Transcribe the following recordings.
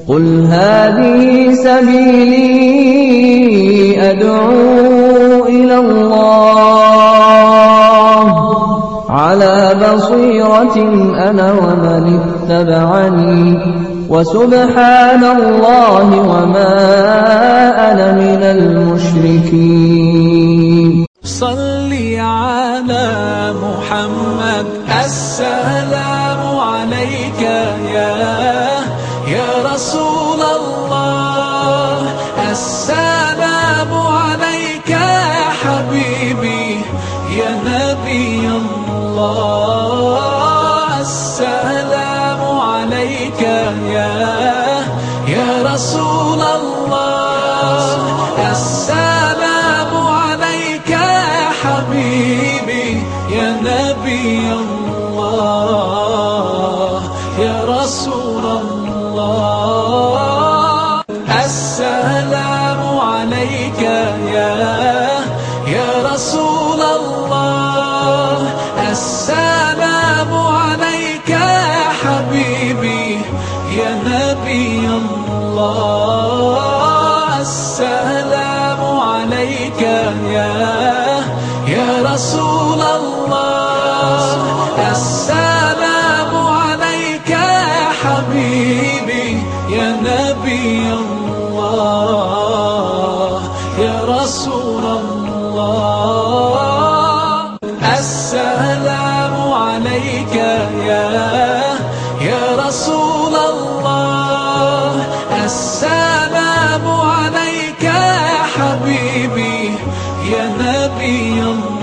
قل هذه سبيلي أدعو إلى الله على بصيرة أنا ومن اتبعني وسبحان الله وما أنا من المشركين صل على محمد السلام عليك يا يا رسول الله السلام عليك يا حبيبي يا نبي الله السلام عليك يا يا رسول الله السلام عليك يا حبيبي يا نبي الله يا رسول الله السلام عليك يا يا رسول الله السلام عليك يا حبيبي يا نبي الله السلام عليك يا يا رسول الله السلام عليك يا حبيبي يا نبي الله يا رسول الله السلام عليك يا يا رسول الله السلام عليك يا حبيبي يا نبي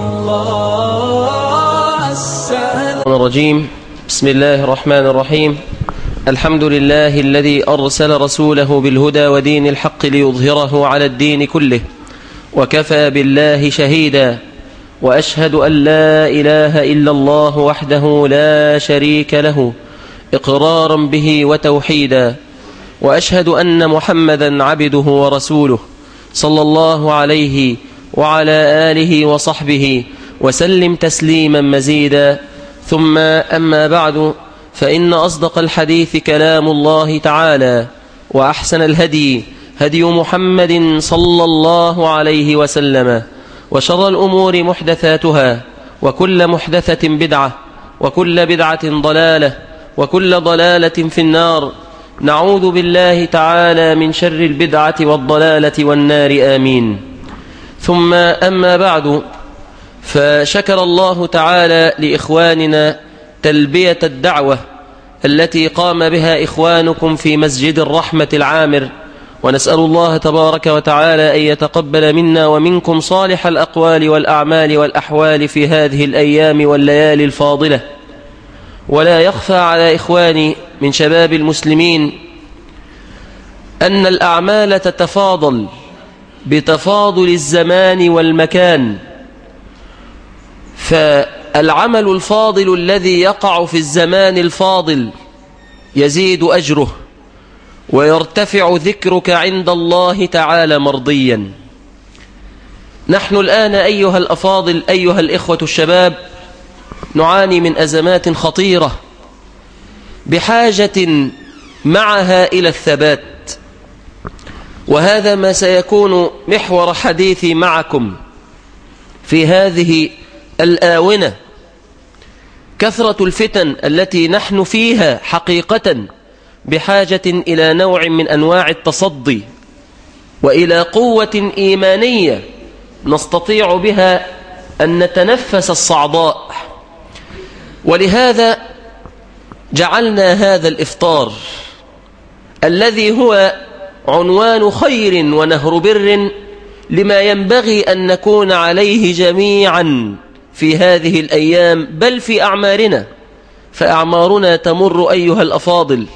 الله السلام الرجيم بسم الله الرحمن الرحيم الحمد لله الذي أرسل رسوله بالهدى ودين الحق ليظهره على الدين كله وكفى بالله شهيدا وأشهد أن لا إله إلا الله وحده لا شريك له إقرارا به وتوحيدا وأشهد أن محمدا عبده ورسوله صلى الله عليه وعلى آله وصحبه وسلم تسليما مزيدا ثم أما بعد فإن أصدق الحديث كلام الله تعالى وأحسن الهدي هدي محمد صلى الله عليه وسلم وشر الأمور محدثاتها وكل محدثة بدعة وكل بدعة ضلالة وكل ضلالة في النار نعوذ بالله تعالى من شر البدعة والضلالة والنار آمين ثم أما بعد فشكر الله تعالى لإخواننا تلبية الدعوة التي قام بها إخوانكم في مسجد الرحمة العامر ونسأل الله تبارك وتعالى أن يتقبل منا ومنكم صالح الأقوال والأعمال والأحوال في هذه الأيام والليالي الفاضلة ولا يخفى على إخواني من شباب المسلمين أن الأعمال تتفاضل بتفاضل الزمان والمكان فالعمل الفاضل الذي يقع في الزمان الفاضل يزيد أجره ويرتفع ذكرك عند الله تعالى مرضيا نحن الآن أيها الأفاضل أيها الإخوة الشباب نعاني من أزمات خطيرة بحاجة معها إلى الثبات وهذا ما سيكون محور حديثي معكم في هذه الآونة كثرة الفتن التي نحن فيها حقيقة بحاجة إلى نوع من أنواع التصدي وإلى قوة إيمانية نستطيع بها أن نتنفس الصعداء ولهذا جعلنا هذا الإفطار الذي هو عنوان خير ونهر بر لما ينبغي أن نكون عليه جميعا في هذه الأيام بل في أعمارنا فأعمارنا تمر أيها الأفاضل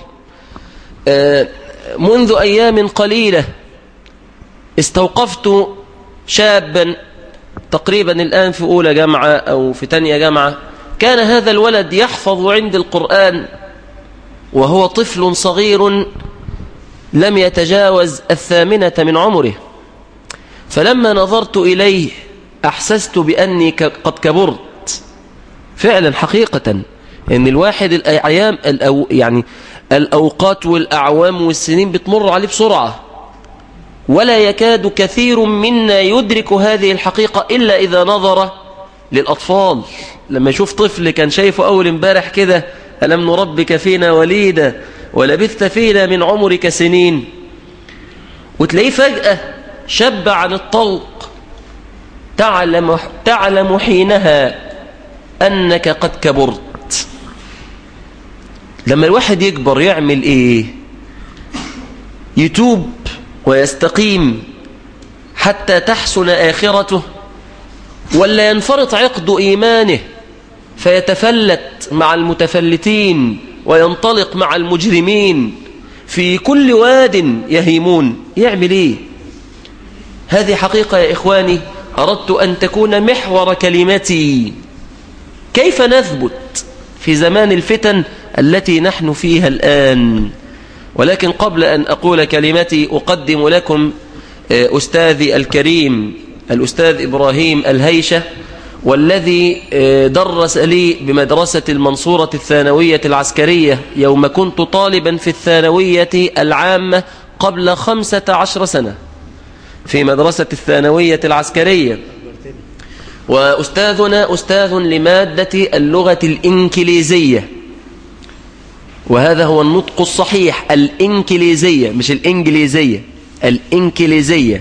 منذ أيام قليلة استوقفت شابا تقريبا الآن في أولى جامعة أو في تانية جامعة كان هذا الولد يحفظ عند القرآن وهو طفل صغير لم يتجاوز الثامنة من عمره فلما نظرت إليه أحسست بأني قد كبرت فعلا حقيقة أن الواحد الأيام الأو يعني الأوقات والأعوام والسنين بتمر عليه بسرعة ولا يكاد كثير منا يدرك هذه الحقيقة إلا إذا نظر للأطفال لما يشوف طفل كان شايفه أول امبارح كده ألم نربك فينا وليدا ولبثت فينا من عمرك سنين وتلاقيه فجأة شب عن الطلق تعلم, تعلم حينها أنك قد كبرت لما الواحد يكبر يعمل إيه يتوب ويستقيم حتى تحسن آخرته ولا ينفرط عقد إيمانه فيتفلت مع المتفلتين وينطلق مع المجرمين في كل واد يهيمون يعمل ايه هذه حقيقة يا إخواني أردت أن تكون محور كلمتي كيف نثبت في زمان الفتن التي نحن فيها الآن ولكن قبل أن أقول كلمتي أقدم لكم أستاذي الكريم الأستاذ إبراهيم الهيشة والذي درس لي بمدرسة المنصورة الثانوية العسكرية يوم كنت طالبا في الثانوية العامة قبل خمسة عشر سنة في مدرسة الثانوية العسكرية وأستاذنا أستاذ لمادة اللغة الإنكليزية وهذا هو النطق الصحيح الإنكليزية مش الإنجليزية الإنكليزية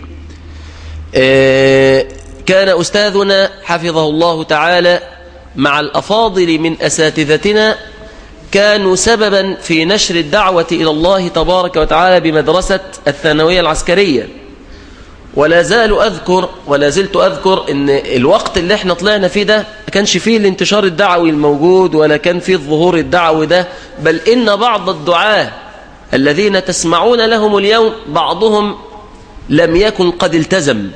كان أستاذنا حفظه الله تعالى مع الأفاضل من أساتذتنا كانوا سببا في نشر الدعوة إلى الله تبارك وتعالى بمدرسة الثانوية العسكرية ولا زال أذكر ولا زلت أذكر أن الوقت اللي احنا طلعنا فيه ده ما كانش فيه الانتشار الدعوي الموجود ولا كان فيه الظهور الدعوي ده بل إن بعض الدعاة الذين تسمعون لهم اليوم بعضهم لم يكن قد التزم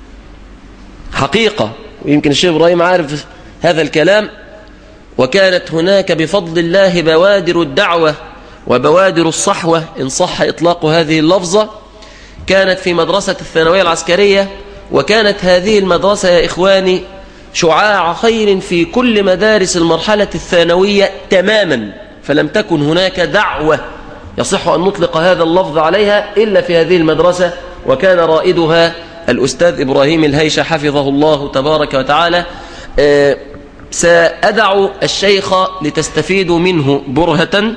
حقيقة ويمكن الشيخ إبراهيم عارف هذا الكلام وكانت هناك بفضل الله بوادر الدعوة وبوادر الصحوة إن صح إطلاق هذه اللفظة كانت في مدرسة الثانوية العسكرية وكانت هذه المدرسة يا إخواني شعاع خير في كل مدارس المرحلة الثانوية تماما فلم تكن هناك دعوة يصح أن نطلق هذا اللفظ عليها إلا في هذه المدرسة وكان رائدها الأستاذ إبراهيم الهيشة حفظه الله تبارك وتعالى أه سأدع الشيخ لتستفيدوا منه برهة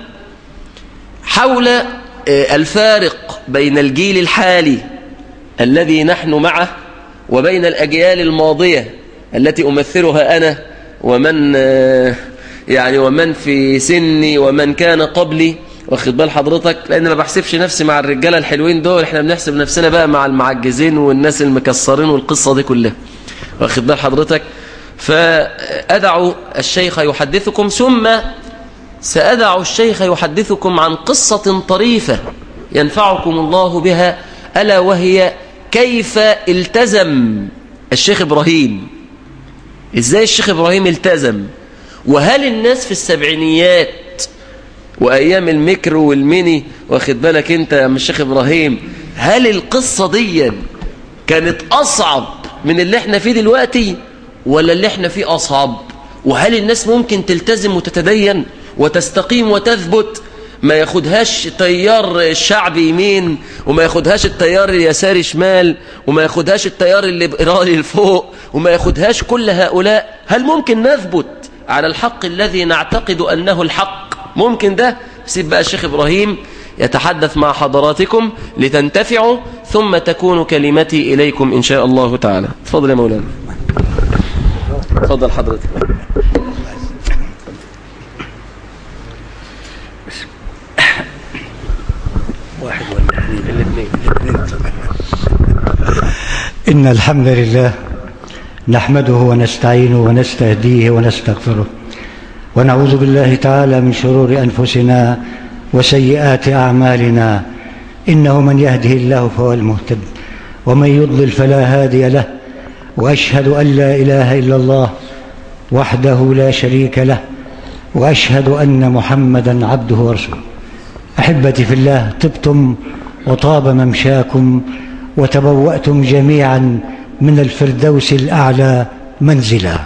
حول أه الفارق بين الجيل الحالي الذي نحن معه وبين الأجيال الماضية التي أمثلها أنا ومن أه يعني ومن في سني ومن كان قبلي واخد بال حضرتك لان ما بحسبش نفسي مع الرجاله الحلوين دول احنا بنحسب نفسنا بقى مع المعجزين والناس المكسرين والقصه دي كلها واخد بال حضرتك فادع الشيخ يحدثكم ثم سادع الشيخ يحدثكم عن قصه طريفه ينفعكم الله بها الا وهي كيف التزم الشيخ ابراهيم ازاي الشيخ ابراهيم التزم وهل الناس في السبعينيات وأيام الميكرو والميني واخد بالك أنت يا الشيخ إبراهيم هل القصة دي كانت أصعب من اللي احنا فيه دلوقتي ولا اللي احنا فيه أصعب وهل الناس ممكن تلتزم وتتدين وتستقيم وتثبت ما ياخدهاش تيار الشعب يمين وما ياخدهاش التيار اليساري شمال وما ياخدهاش التيار الليبرالي لفوق وما ياخدهاش كل هؤلاء هل ممكن نثبت على الحق الذي نعتقد أنه الحق ممكن ده سيب بقى الشيخ إبراهيم يتحدث مع حضراتكم لتنتفعوا ثم تكون كلمتي إليكم إن شاء الله تعالى تفضل يا مولانا تفضل حضرتك واحد ولا اثنين الاثنين إن الحمد لله نحمده ونستعينه ونستهديه ونستغفره ونعوذ بالله تعالى من شرور أنفسنا وسيئات أعمالنا إنه من يهده الله فهو المهتد ومن يضلل فلا هادي له وأشهد أن لا إله إلا الله وحده لا شريك له وأشهد أن محمدا عبده ورسوله أحبتي في الله طبتم وطاب ممشاكم وتبوأتم جميعا من الفردوس الأعلى منزلا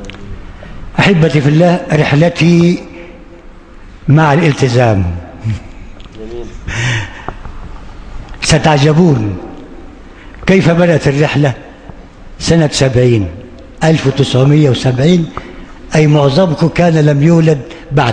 أحبتي في الله رحلتي مع الالتزام ستعجبون كيف بدأت الرحلة سنة سبعين ألف وتسعمية وسبعين أي معظمكم كان لم يولد بعد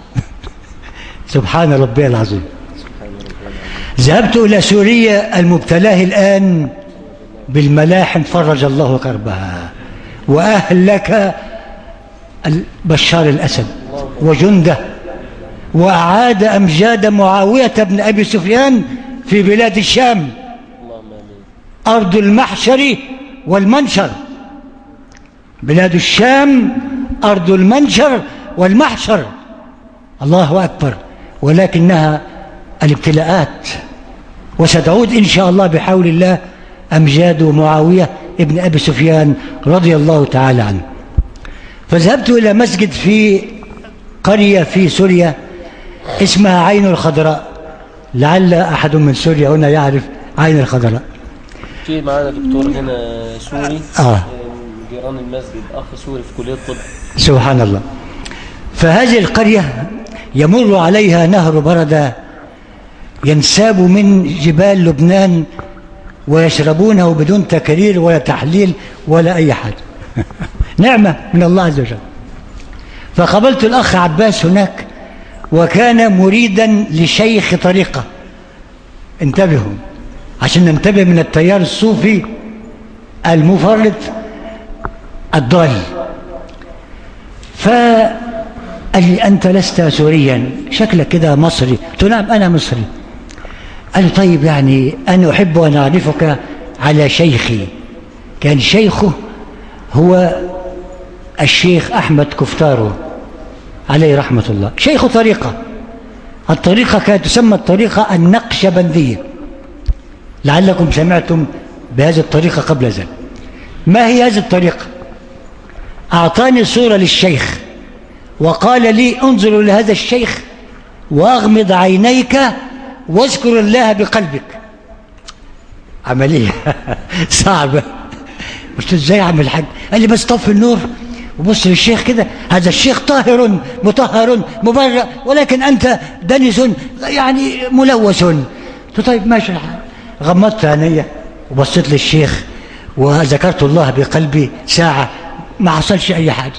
سبحان ربي العظيم ذهبت إلى سوريا المبتلاه الآن بالملاحم فرج الله كربها وأهلك بشار الأسد وجنده وأعاد أمجاد معاوية بن أبي سفيان في بلاد الشام أرض المحشر والمنشر بلاد الشام أرض المنشر والمحشر الله أكبر ولكنها الابتلاءات وستعود إن شاء الله بحول الله أمجاد معاوية ابن أبي سفيان رضي الله تعالى عنه فذهبت إلى مسجد في قرية في سوريا اسمها عين الخضراء لعل أحد من سوريا هنا يعرف عين الخضراء في معانا دكتور هنا سوري آه. جيران المسجد أخ سوري في كلية الطب سبحان الله فهذه القرية يمر عليها نهر بردة ينساب من جبال لبنان ويشربونه بدون تكرير ولا تحليل ولا أي حاجة نعمة من الله عز وجل فقابلت الأخ عباس هناك وكان مريدا لشيخ طريقة انتبهوا عشان ننتبه من التيار الصوفي المفرط الضال فقال لي أنت لست سوريا شكلك كده مصري قلت نعم أنا مصري قال لي طيب يعني أنا أحب أن أعرفك على شيخي كان شيخه هو الشيخ أحمد كفتارو عليه رحمة الله شيخ طريقة الطريقة كانت تسمى الطريقة النقشبندية لعلكم سمعتم بهذه الطريقة قبل ذلك ما هي هذه الطريقة أعطاني صورة للشيخ وقال لي انظر لهذا الشيخ واغمض عينيك واذكر الله بقلبك عملية صعبة قلت ازاي اعمل حاجة قال لي بس طفي النور وبص للشيخ كده هذا الشيخ طاهر مطهر مبرأ ولكن أنت دنس يعني ملوث قلت طيب ماشي الحال غمضت عينيا وبصيت للشيخ وذكرت الله بقلبي ساعة ما حصلش أي حاجة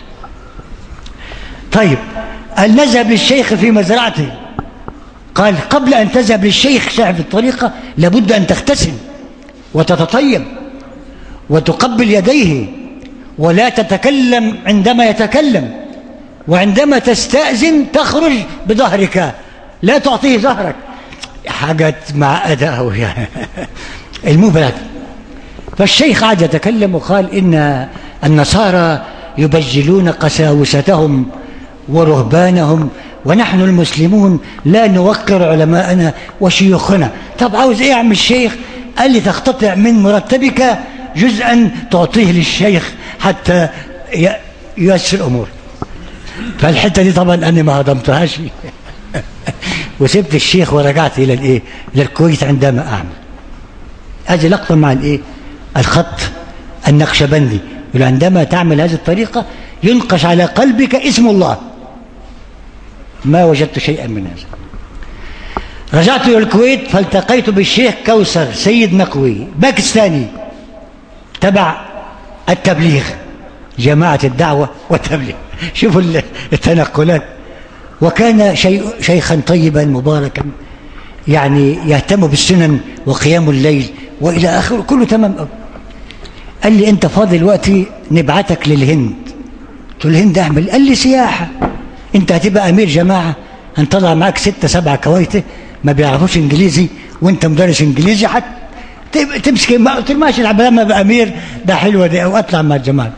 طيب قال نذهب للشيخ في مزرعته قال قبل أن تذهب للشيخ صاحب الطريقة لابد أن تغتسل وتتطيب وتقبل يديه ولا تتكلم عندما يتكلم وعندما تستأذن تخرج بظهرك لا تعطيه ظهرك حاجات معقدة أوي يعني المبرد فالشيخ عاد يتكلم وقال إن النصارى يبجلون قساوستهم ورهبانهم ونحن المسلمون لا نوقر علماءنا وشيوخنا طب عاوز ايه يا عم الشيخ قال لي تقتطع من مرتبك جزءا تعطيه للشيخ حتى ييسر الامور فالحته دي طبعا انا ما هضمتهاش وسبت الشيخ ورجعت الى الايه الى الكويت عندما اعمل هذه لقطه مع الايه الخط النقشبندي عندما تعمل هذه الطريقه ينقش على قلبك اسم الله ما وجدت شيئا من هذا رجعت إلى الكويت فالتقيت بالشيخ كوثر سيد نقوي باكستاني تبع التبليغ جماعة الدعوة والتبليغ شوفوا التنقلات وكان شيء شيخا طيبا مباركا يعني يهتم بالسنن وقيام الليل وإلى آخره كله تمام قال لي أنت فاضي دلوقتي نبعتك للهند قلت له الهند أعمل قال لي سياحة أنت هتبقى أمير جماعة هنطلع معاك ستة سبعة كويته ما بيعرفوش إنجليزي وأنت مدرس إنجليزي حتى تمسك قلت له ماشي لما ابقى امير ده حلوه دي او اطلع مع الجماعه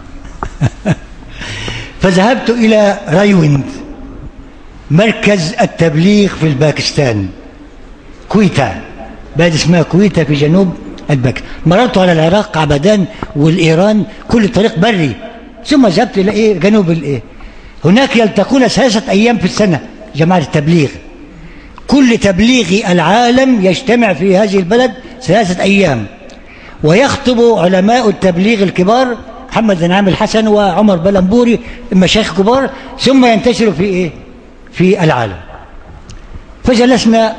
فذهبت الى رايوند مركز التبليغ في الباكستان كويتا بلد اسمها كويتا في جنوب الباكستان مررت على العراق عبدان والايران كل طريق بري ثم ذهبت الى ايه جنوب الايه هناك يلتقون ثلاثه ايام في السنه جماعه التبليغ كل تبليغ العالم يجتمع في هذه البلد ثلاثة أيام ويخطب علماء التبليغ الكبار محمد بن عامر الحسن وعمر بلنبوري مشايخ كبار ثم ينتشروا في إيه؟ في العالم فجلسنا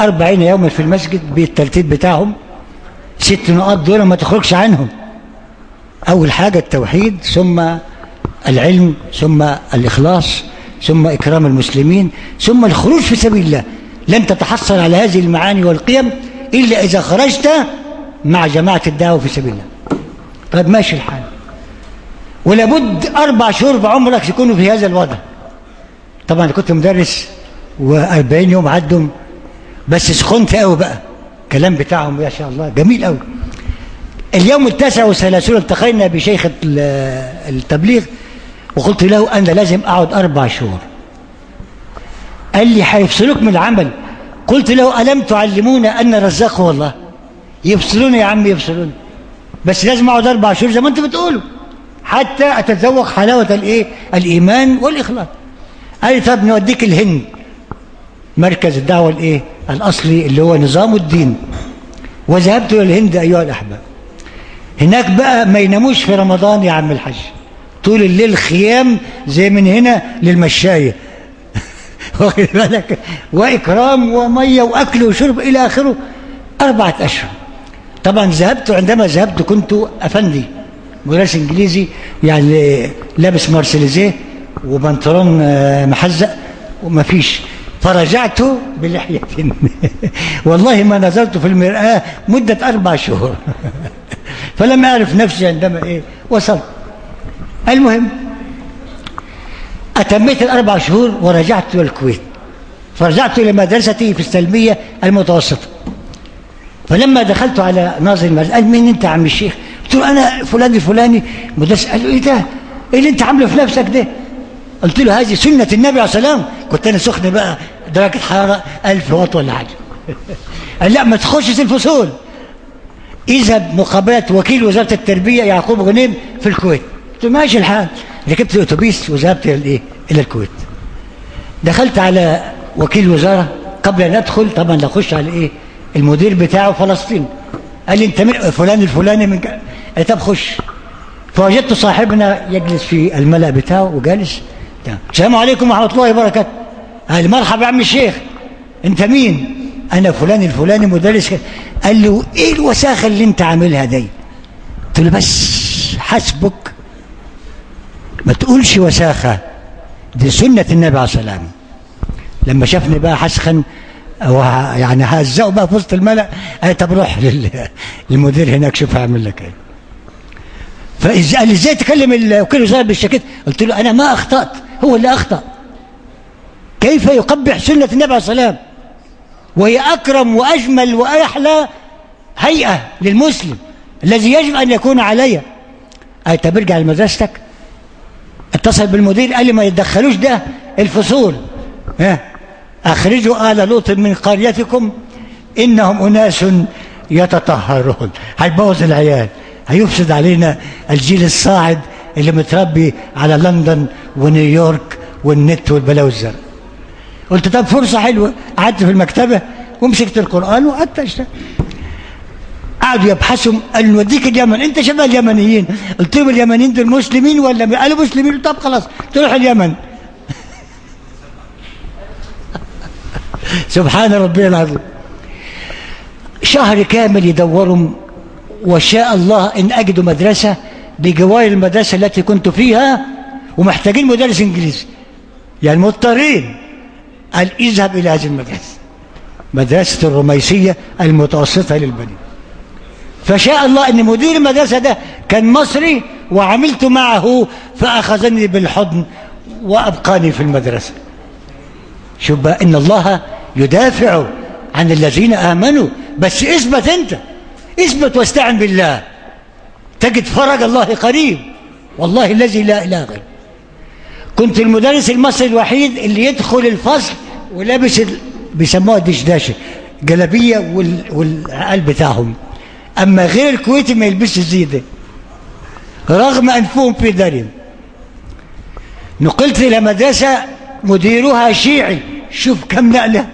أربعين يوما في المسجد بالترتيب بتاعهم ست نقاط دول ما تخرجش عنهم أول حاجة التوحيد ثم العلم ثم الإخلاص ثم إكرام المسلمين ثم الخروج في سبيل الله لن تتحصل على هذه المعاني والقيم إلا إذا خرجت مع جماعة الدعوة في سبيل الله طيب ماشي الحال ولابد أربع شهور بعمرك يكونوا في هذا الوضع طبعا كنت مدرس وأربعين يوم عدهم بس سخنت قوي بقى كلام بتاعهم يا شاء الله جميل قوي اليوم التاسع والثلاثون التقينا بشيخ التبليغ وقلت له أنا لازم أقعد أربع شهور قال لي هيفصلوك من العمل قلت له ألم تعلمونا أن رزاق هو الله يفصلوني يا عم يفصلوني بس لازم أقعد أربع شهور زي ما أنت بتقولوا حتى أتذوق حلاوة الإيه؟ الإيمان والإخلاص قال لي طب نوديك الهند مركز الدعوة الإيه؟ الأصلي اللي هو نظام الدين وذهبت إلى الهند أيها الأحباب هناك بقى ما يناموش في رمضان يا عم الحاج طول الليل خيام زي من هنا للمشاية واخد بالك وإكرام ومية وأكل وشرب إلى آخره أربعة أشهر طبعا ذهبت عندما ذهبت كنت أفندي مدرس إنجليزي يعني لابس مارسيليزيه وبنطلون محزق وما فيش فرجعت بلحية والله ما نزلت في المرآة مدة أربع شهور فلم أعرف نفسي عندما إيه وصلت المهم أتميت الأربع شهور ورجعت إلى الكويت فرجعت إلى مدرستي في السلمية المتوسطة فلما دخلت على ناظر المدرسة قال مين أنت يا عم الشيخ قلت له أنا فلان الفلاني مدرس قال له إيه ده إيه اللي أنت عامله في نفسك ده قلت له هذه سنة النبي عليه السلام كنت أنا سخن بقى درجة حرارة ألف واط ولا حاجة قال لا ما تخشش الفصول اذهب مقابلة وكيل وزارة التربية يعقوب غنيم في الكويت قلت له ماشي الحال ركبت الاتوبيس وذهبت الى الايه الى الكويت دخلت على وكيل الوزارة قبل ان ادخل طبعا اخش على ايه المدير بتاعه فلسطين قال لي انت من فلان الفلاني من قال طب خش فوجدت صاحبنا يجلس في الملأ بتاعه وجالس السلام عليكم ورحمة الله وبركاته قال مرحبا يا عم الشيخ انت مين انا فلان الفلاني مدرس قال له ايه الوساخه اللي انت عاملها دي قلت له بس حسبك ما تقولش وساخه دي سنه النبي عليه السلام لما شافني بقى حسخن يعني هزقه بقى في وسط الملأ قال طب روح للمدير هناك شوف هعمل لك ايه فقال لي ازاي تكلم وكيل الوزاره بالشكل قلت له انا ما اخطات هو اللي اخطا كيف يقبح سنه النبي عليه السلام وهي أكرم وأجمل وأحلى هيئة للمسلم الذي يجب أن يكون عليها أي طب ارجع لمدرستك اتصل بالمدير قال لي ما يتدخلوش ده الفصول ها أخرجوا آل لوط من قريتكم إنهم أناس يتطهرون هيبوظ العيال هيفسد علينا الجيل الصاعد اللي متربي على لندن ونيويورك والنت والبلاوي الزرق قلت طب فرصة حلوة قعدت في المكتبة ومسكت القرآن وقعدت أشتغل قعدوا يبحثوا قالوا نوديك اليمن انت شبه اليمنيين قلت لهم اليمنيين دول مسلمين ولا قالوا مسلمين طب خلاص تروح اليمن سبحان ربي العظيم شهر كامل يدوروا وشاء الله ان اجدوا مدرسه بجوار المدرسه التي كنت فيها ومحتاجين مدرس انجليزي يعني مضطرين قال اذهب إلى هذه المدرسة مدرسة الرميسية المتوسطة للبنين فشاء الله أن مدير المدرسة ده كان مصري وعملت معه فأخذني بالحضن وأبقاني في المدرسة شوف بقى إن الله يدافع عن الذين آمنوا بس اثبت أنت اثبت واستعن بالله تجد فرج الله قريب والله الذي لا إله غيره كنت المدرس المصري الوحيد اللي يدخل الفصل ولابس ال... بيسموها دشداشه جلابيه وال... والعقل بتاعهم اما غير الكويتي ما يلبسش زي ده رغم انفهم في دارهم نقلت الى مدرسه مديرها شيعي شوف كم نقله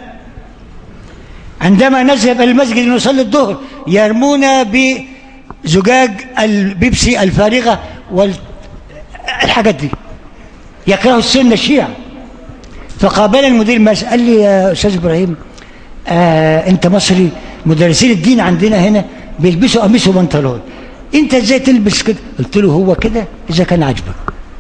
عندما نذهب الى المسجد لنصلي الظهر يرمونا بزجاج البيبسي الفارغه والحاجات دي يكره السنة الشيعة فقابل المدير ماس قال لي يا أستاذ إبراهيم آه انت مصري مدرسين الدين عندنا هنا بيلبسوا قميص وبنطلون انت ازاي تلبس كده قلت له هو كده اذا كان عاجبك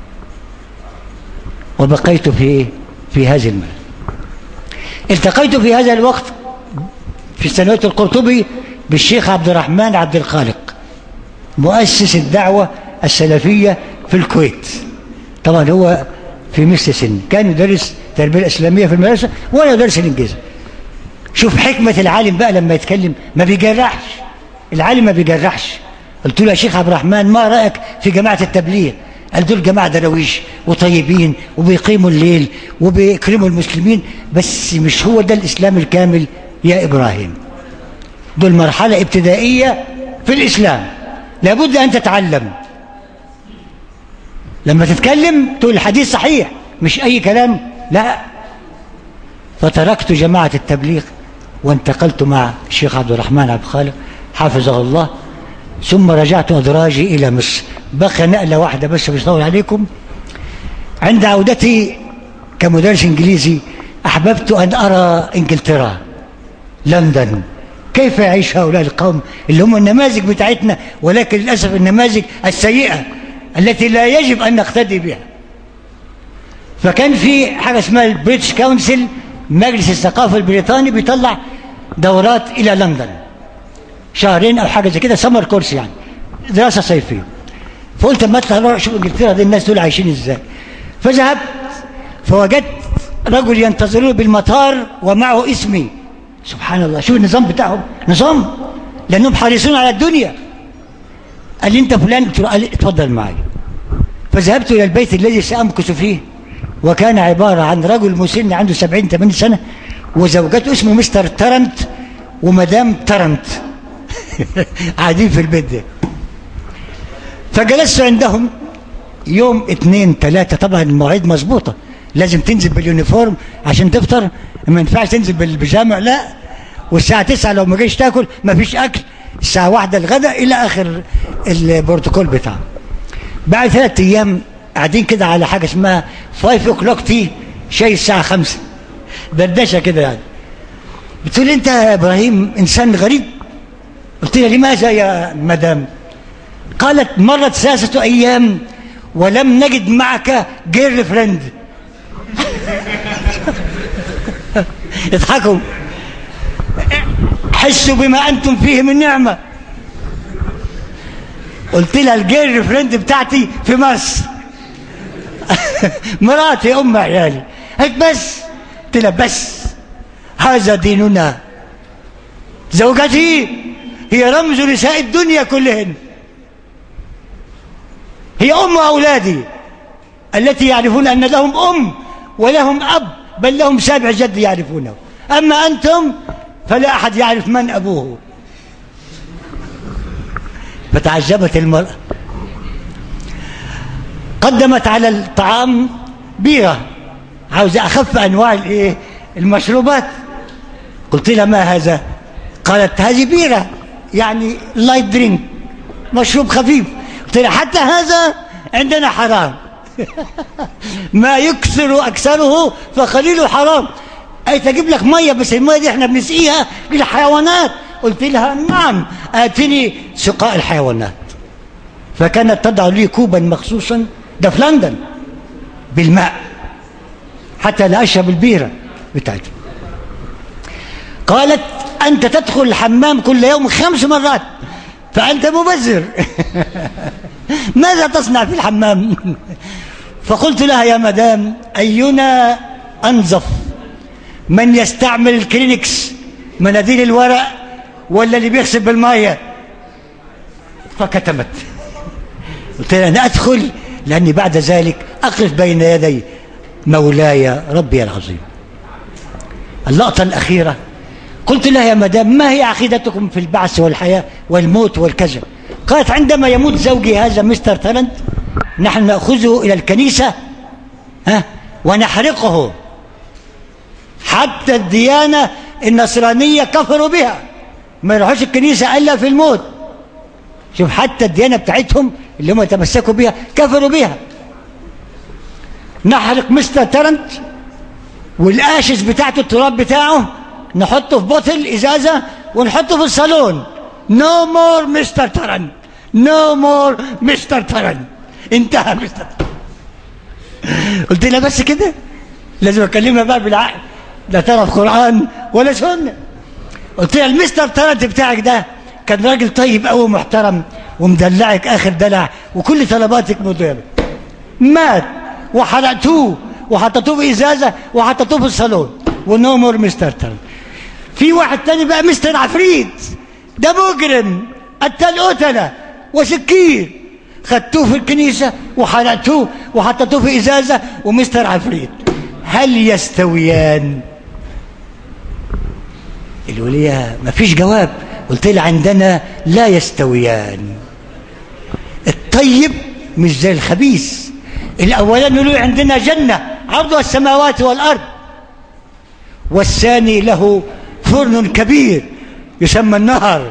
وبقيت في في هذه المرة التقيت في هذا الوقت في سنوات القرطبي بالشيخ عبد الرحمن عبد الخالق مؤسس الدعوة السلفية في الكويت طبعا هو في مثل سن كان يدرس التربية الإسلامية في المدرسة وأنا يدرس الإنجليزي شوف حكمة العالم بقى لما يتكلم ما بيجرحش العالم ما بيجرحش قلت له يا شيخ عبد الرحمن ما رأيك في جماعة التبليغ قال دول جماعة درويش وطيبين وبيقيموا الليل وبيكرموا المسلمين بس مش هو ده الإسلام الكامل يا إبراهيم دول مرحلة ابتدائية في الإسلام لابد أن تتعلم لما تتكلم تقول الحديث صحيح مش أي كلام لا فتركت جماعة التبليغ وانتقلت مع الشيخ عبد الرحمن عبد الخالق حافظه الله ثم رجعت أدراجي إلى مصر بقى نقلة واحدة بس مش طول عليكم عند عودتي كمدرس إنجليزي أحببت أن أرى إنجلترا لندن كيف يعيش هؤلاء القوم اللي هم النماذج بتاعتنا ولكن للأسف النماذج السيئة التي لا يجب أن نقتدي بها فكان في حاجة اسمها البريتش كونسل مجلس الثقافة البريطاني بيطلع دورات إلى لندن شهرين أو حاجة زي كده سمر كورس يعني دراسة صيفية فقلت اما اطلع اروح اشوف انجلترا دي الناس دول عايشين ازاي فذهبت فوجدت رجل ينتظرني بالمطار ومعه اسمي سبحان الله شوف النظام بتاعهم نظام لانهم حريصون على الدنيا قال لي انت فلان قلت له قال لي اتفضل معي فذهبت الى البيت الذي سامكث فيه وكان عباره عن رجل مسن عنده 70 80 سنه وزوجته اسمه مستر ترنت ومدام ترنت قاعدين في البيت ده فجلست عندهم يوم اثنين ثلاثة طبعا المواعيد مظبوطة لازم تنزل باليونيفورم عشان تفطر ما ينفعش تنزل بالبيجامة لا والساعة تسعة لو ما جيش تاكل ما فيش أكل الساعة واحدة الغداء إلى آخر البروتوكول بتاعه بعد ثلاثة أيام قاعدين كده على حاجة اسمها 5 o'clock تي شاي الساعة خمسة دردشة كده يعني بتقول أنت يا إبراهيم إنسان غريب قلت لها لماذا يا مدام قالت مرت ثلاثة أيام ولم نجد معك جيرل فريند اضحكوا حسوا بما أنتم فيه من نعمة قلت لها الجيرل فريند بتاعتي في مصر مراتي أم عيالي قالت بس قلت لها بس هذا ديننا زوجتي هي رمز نساء الدنيا كلهن هي أم أولادي التي يعرفون أن لهم أم ولهم أب بل لهم سابع جد يعرفونه أما أنتم فلا أحد يعرف من أبوه فتعجبت المرأة قدمت على الطعام بيرة عاوزة أخف أنواع الإيه المشروبات قلت لها ما هذا قالت هذه بيرة يعني لايت درينك مشروب خفيف قلت لها حتى هذا عندنا حرام ما يكثر أكثره فقليله حرام أي تجيب لك مية بس المية دي احنا بنسقيها للحيوانات قلت لها نعم آتني سقاء الحيوانات فكانت تضع لي كوبا مخصوصا ده في لندن بالماء حتى لا أشرب البيرة بتاعته قالت أنت تدخل الحمام كل يوم خمس مرات فأنت مبذر ماذا تصنع في الحمام فقلت لها يا مدام أينا أنظف من يستعمل الكلينكس مناديل الورق ولا اللي بيغسل بالمية فكتمت قلت لها أنا أدخل لأني بعد ذلك أقف بين يدي مولاي ربي العظيم اللقطة الأخيرة قلت لها يا مدام ما هي عقيدتكم في البعث والحياة والموت والكذا قالت عندما يموت زوجي هذا مستر ترنت نحن نأخذه إلى الكنيسة ها ونحرقه حتى الديانة النصرانية كفروا بها ما يروحوش الكنيسة إلا في الموت شوف حتى الديانة بتاعتهم اللي هم يتمسكوا بها كفروا بها نحرق مستر ترنت والآشز بتاعته التراب بتاعه نحطه في بوتل ازازه ونحطه في الصالون نو مور مستر ترن نو مور مستر ترن انتهى مستر قلت لها بس كده لازم اكلمها بقى بالعقل لا تعرف قران ولا سنه قلت لها المستر ترنت بتاعك ده كان راجل طيب قوي محترم ومدلعك اخر دلع وكل طلباتك مضيبه مات وحرقتوه وحطيتوه في ازازه وحطيتوه في الصالون ونو مور مستر ترن في واحد تاني بقى مستر عفريت ده مجرم قتل قتله وسكير خدتوه في الكنيسه وحرقتوه وحطيتوه في ازازه ومستر عفريت هل يستويان الولية ما فيش جواب قلت لها عندنا لا يستويان الطيب مش زي الخبيث الاولاني له عندنا جنه عرضها السماوات والارض والثاني له فرن كبير يسمى النهر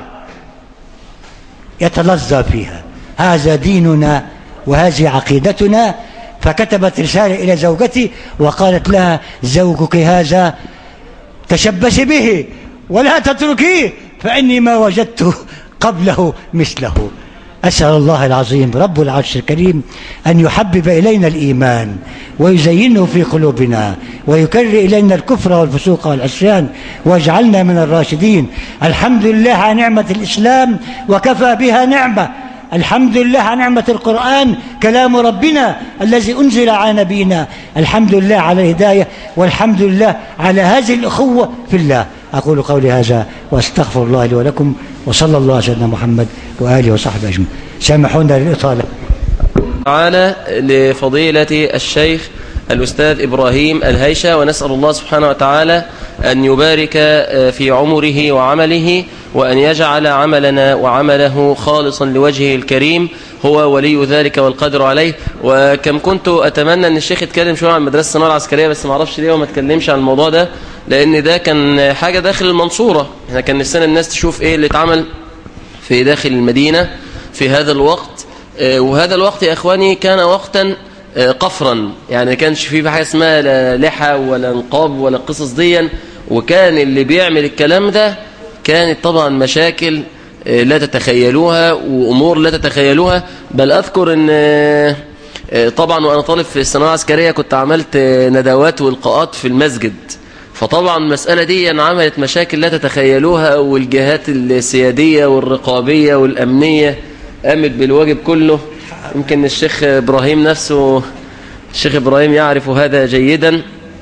يتلظى فيها هذا ديننا وهذه عقيدتنا فكتبت رسالة إلى زوجتي وقالت لها زوجك هذا تشبث به ولا تتركيه فإني ما وجدت قبله مثله أسأل الله العظيم رب العرش الكريم أن يحبب إلينا الإيمان ويزينه في قلوبنا ويكرر إلينا الكفر والفسوق والعصيان واجعلنا من الراشدين الحمد لله على نعمة الإسلام وكفى بها نعمة الحمد لله على نعمة القرآن كلام ربنا الذي أنزل على نبينا الحمد لله على الهداية والحمد لله على هذه الأخوة في الله أقول قولي هذا وأستغفر الله لي ولكم وصلى الله على سيدنا محمد وآله وصحبه أجمعين سامحونا للإطالة تعالى لفضيلة الشيخ الأستاذ إبراهيم الهيشة ونسأل الله سبحانه وتعالى أن يبارك في عمره وعمله وأن يجعل عملنا وعمله خالصا لوجهه الكريم هو ولي ذلك والقدر عليه وكم كنت أتمنى أن الشيخ يتكلم شوية عن مدرسة الثانوية العسكرية بس ما اعرفش ليه وما تكلمش عن الموضوع ده لأن ده كان حاجة داخل المنصورة احنا كان نستنى الناس تشوف إيه اللي اتعمل في داخل المدينة في هذا الوقت وهذا الوقت يا إخواني كان وقتا قفرا يعني كانش فيه حاجة اسمها لا لحى ولا نقاب ولا قصص ديا وكان اللي بيعمل الكلام ده كانت طبعا مشاكل لا تتخيلوها وأمور لا تتخيلوها بل أذكر أن طبعا وأنا طالب في الثانويه العسكرية كنت عملت ندوات والقاءات في المسجد فطبعا المسألة دي عملت مشاكل لا تتخيلوها والجهات السيادية والرقابية والأمنية قامت بالواجب كله يمكن الشيخ إبراهيم نفسه الشيخ إبراهيم يعرف هذا جيدا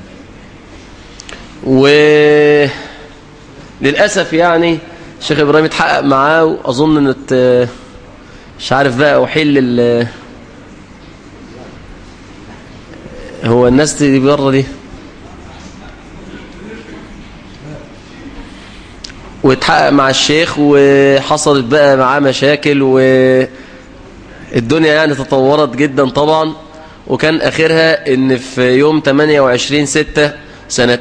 وللأسف يعني الشيخ إبراهيم اتحقق معاه وأظن أنه مش عارف بقى أحل ال هو الناس دي بره دي واتحقق مع الشيخ وحصلت بقى معاه مشاكل والدنيا يعني تطورت جدا طبعا وكان آخرها ان في يوم 28 6 سنة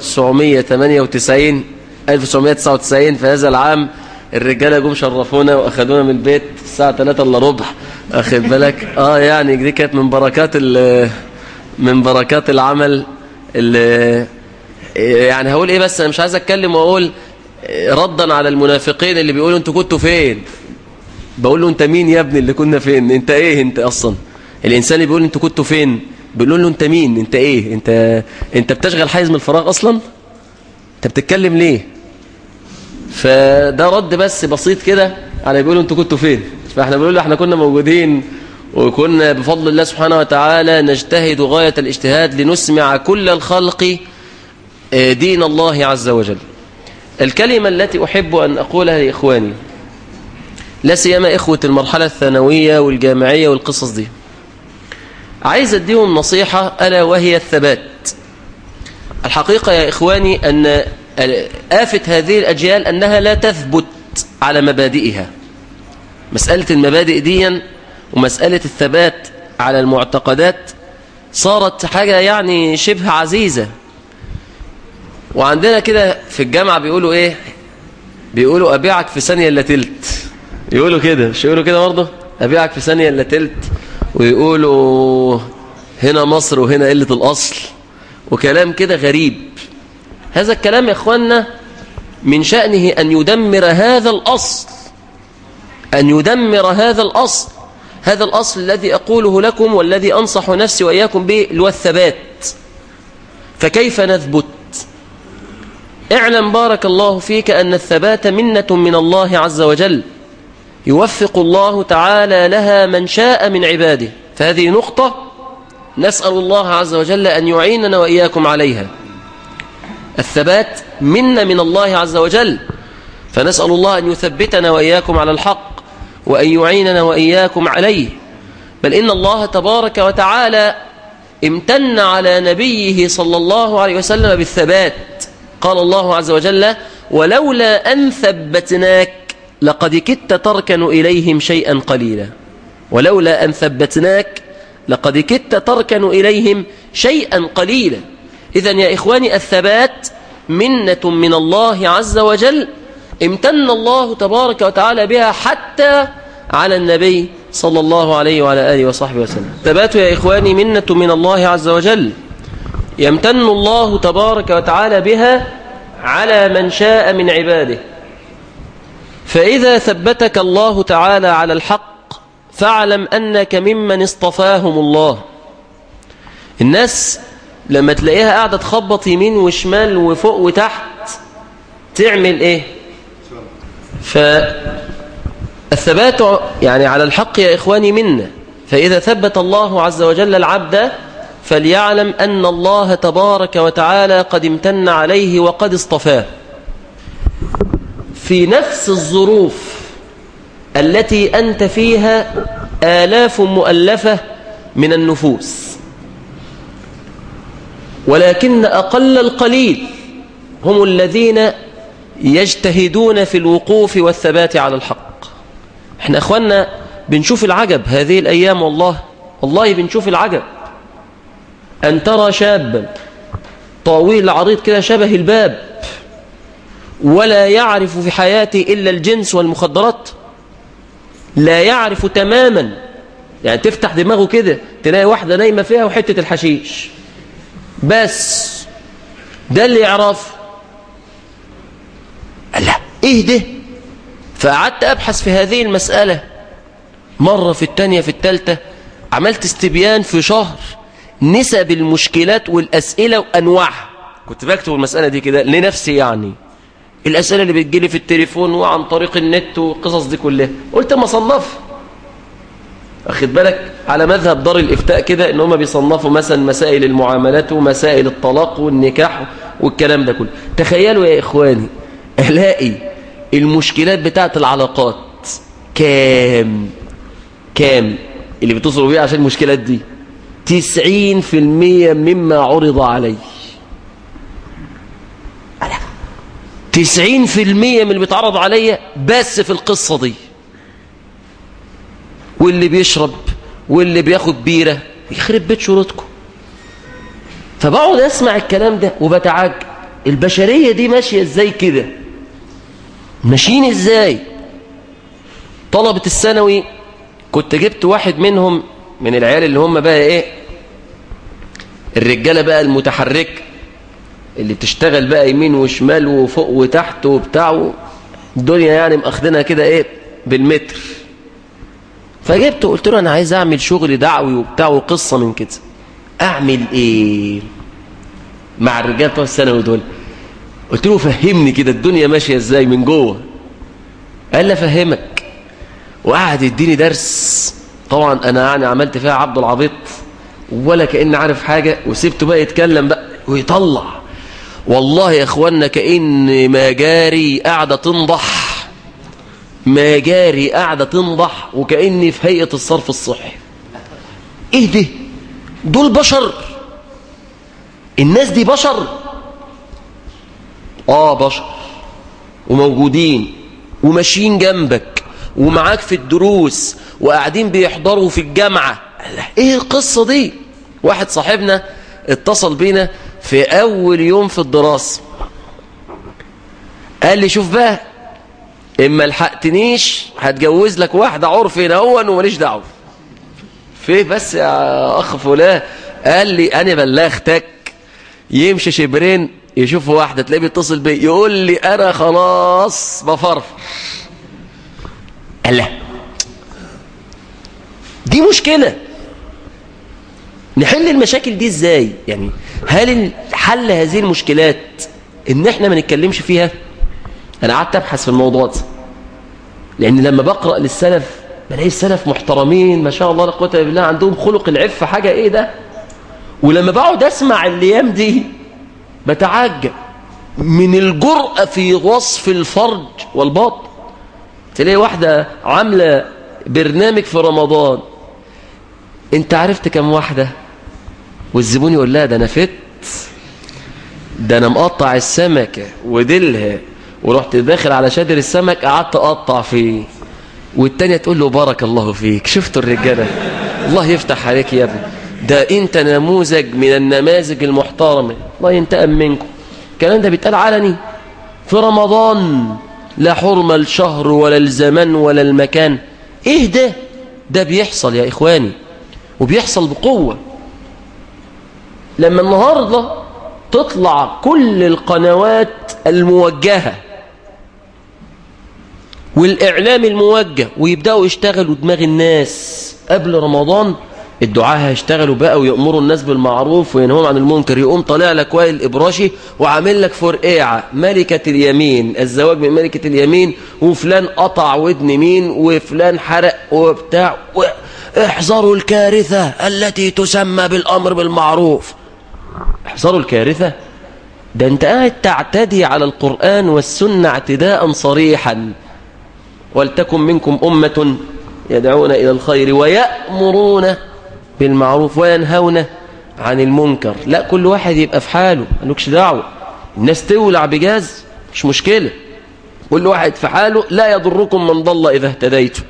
1998 1999 في هذا العام الرجالة جم شرفونا واخدونا من البيت الساعة 3 الا ربع اخد بالك اه يعني دي كانت من بركات من بركات العمل اللي يعني هقول ايه بس انا مش عايز اتكلم واقول ردا على المنافقين اللي بيقولوا انتوا كنتوا فين بقول له انت مين يا ابني اللي كنا فين انت ايه انت اصلا الانسان اللي بيقول انتوا كنتوا فين بيقول له انت مين انت ايه انت انت بتشغل حيز من الفراغ اصلا انت بتتكلم ليه فده رد بس بسيط كده على بيقولوا انتوا كنتوا فين فاحنا بنقول له احنا كنا موجودين وكنا بفضل الله سبحانه وتعالى نجتهد غاية الاجتهاد لنسمع كل الخلق دين الله عز وجل الكلمة التي أحب أن أقولها لإخواني لا سيما إخوة المرحلة الثانوية والجامعية والقصص دي عايز أديهم نصيحة ألا وهي الثبات الحقيقة يا إخواني أن آفة هذه الأجيال أنها لا تثبت على مبادئها مسألة المبادئ دي ومسألة الثبات على المعتقدات صارت حاجة يعني شبه عزيزة وعندنا كده في الجامعة بيقولوا ايه بيقولوا أبيعك في ثانية إلا تلت يقولوا كده مش يقولوا كده برضه أبيعك في ثانية إلا تلت ويقولوا هنا مصر وهنا قلة الأصل وكلام كده غريب هذا الكلام يا إخواننا من شأنه أن يدمر هذا الأصل أن يدمر هذا الأصل هذا الأصل الذي أقوله لكم والذي أنصح نفسي وإياكم به هو الثبات فكيف نثبت اعلم بارك الله فيك أن الثبات منة من الله عز وجل يوفق الله تعالى لها من شاء من عباده فهذه نقطة نسأل الله عز وجل أن يعيننا وإياكم عليها الثبات منا من الله عز وجل فنسأل الله أن يثبتنا وإياكم على الحق وأن يعيننا وإياكم عليه بل إن الله تبارك وتعالى امتن على نبيه صلى الله عليه وسلم بالثبات قال الله عز وجل ولولا أن ثبتناك لقد كدت تركن إليهم شيئا قليلا ولولا أن ثبتناك لقد كدت تركن إليهم شيئا قليلا إذا يا إخواني الثبات منة من الله عز وجل امتن الله تبارك وتعالى بها حتى على النبي صلى الله عليه وعلى آله وصحبه وسلم ثبات يا إخواني منة من الله عز وجل يمتن الله تبارك وتعالى بها على من شاء من عباده فإذا ثبتك الله تعالى على الحق فاعلم أنك ممن اصطفاهم الله الناس لما تلاقيها قاعدة تخبط يمين وشمال وفوق وتحت تعمل ايه فالثبات يعني على الحق يا إخواني منا فإذا ثبت الله عز وجل العبد فليعلم أن الله تبارك وتعالى قد امتن عليه وقد اصطفاه في نفس الظروف التي أنت فيها آلاف مؤلفة من النفوس ولكن أقل القليل هم الذين يجتهدون في الوقوف والثبات على الحق احنا أخوانا بنشوف العجب هذه الأيام والله والله بنشوف العجب أن ترى شابا طويل عريض كده شبه الباب ولا يعرف في حياته إلا الجنس والمخدرات لا يعرف تماما يعني تفتح دماغه كده تلاقي واحدة نايمة فيها وحتة الحشيش بس ده اللي يعرف لا ايه ده فقعدت ابحث في هذه المسألة مرة في التانية في التالتة عملت استبيان في شهر نسب المشكلات والأسئلة وأنواعها كنت بكتب المسألة دي كده لنفسي يعني الأسئلة اللي بتجيلي في التليفون وعن طريق النت والقصص دي كلها قلت ما صنف أخد بالك على مذهب دار الإفتاء كده إن هم بيصنفوا مثلا مسائل المعاملات ومسائل الطلاق والنكاح والكلام ده كله تخيلوا يا إخواني ألاقي المشكلات بتاعت العلاقات كام كام اللي بتصلوا بيه عشان المشكلات دي تسعين في المية مما عرض عليه تسعين في المية من اللي بيتعرض عليا بس في القصة دي واللي بيشرب واللي بياخد بيرة يخرب بيت شروطكم فبقعد اسمع الكلام ده وبتعجب البشرية دي ماشية ازاي كده ماشيين ازاي طلبة الثانوي كنت جبت واحد منهم من العيال اللي هم بقى ايه الرجالة بقى المتحركة اللي بتشتغل بقى يمين وشمال وفوق وتحت وبتاع الدنيا يعني مأخدينها كده ايه بالمتر فجبته قلت له انا عايز اعمل شغل دعوي وبتاع وقصة من كده اعمل ايه مع الرجال بتوع الثانوي دول قلت له فهمني كده الدنيا ماشية ازاي من جوه قال لي افهمك وقعد يديني درس طبعا انا يعني عملت فيها عبد العبيط ولا كأن عارف حاجة وسبته بقى يتكلم بقى ويطلع والله يا اخوانا كأن مجاري قاعدة تنضح مجاري قاعدة تنضح وكأني في هيئة الصرف الصحي ايه ده دول بشر الناس دي بشر اه بشر وموجودين وماشيين جنبك ومعاك في الدروس وقاعدين بيحضروا في الجامعة ايه القصة دي واحد صاحبنا اتصل بينا في اول يوم في الدراسة قال لي شوف بقى اما لحقتنيش هتجوز لك واحدة عرفي نهون وماليش دعوه فيه بس يا اخ فلان قال لي انا بلغتك يمشي شبرين يشوف واحدة تلاقيه بيتصل بي يقول لي أنا خلاص بفرفر الله دي مشكلة نحل المشاكل دي ازاي يعني هل حل هذه المشكلات ان احنا ما نتكلمش فيها انا قعدت ابحث في الموضوع ده لان لما بقرأ للسلف بلاقي السلف محترمين ما شاء الله لا قوه الا بالله عندهم خلق العفه حاجه ايه ده ولما بقعد اسمع الايام دي بتعجب من الجرأة في وصف الفرج والباطن تلاقي واحدة عاملة برنامج في رمضان انت عرفت كم واحدة والزبون يقول لها ده انا فت ده انا مقطع السمكة وديلها ورحت داخل على شادر السمك قعدت اقطع فيه والتانية تقول له بارك الله فيك شفتوا الرجالة الله يفتح عليك يا ابني ده انت نموذج من النماذج المحترمة الله ينتقم منكم الكلام ده بيتقال علني في رمضان لا حرمة الشهر ولا الزمان ولا المكان ايه ده ده بيحصل يا اخواني وبيحصل بقوة لما النهاردة تطلع كل القنوات الموجهة والإعلام الموجه ويبدأوا يشتغلوا دماغ الناس قبل رمضان الدعاء هيشتغلوا بقى ويأمروا الناس بالمعروف وينهون عن المنكر يقوم طالع لك وائل إبراشي وعامل لك فرقيعة ملكة اليمين الزواج من ملكة اليمين وفلان قطع ودن مين وفلان حرق وبتاع و... احذروا الكارثة التي تسمى بالأمر بالمعروف احذروا الكارثة ده انت قاعد تعتدي على القرآن والسنة اعتداء صريحا ولتكن منكم أمة يدعون إلى الخير ويأمرون بالمعروف وينهون عن المنكر لا كل واحد يبقى في حاله مالكش دعوة الناس تولع بجاز مش مشكلة كل واحد في حاله لا يضركم من ضل إذا اهتديتم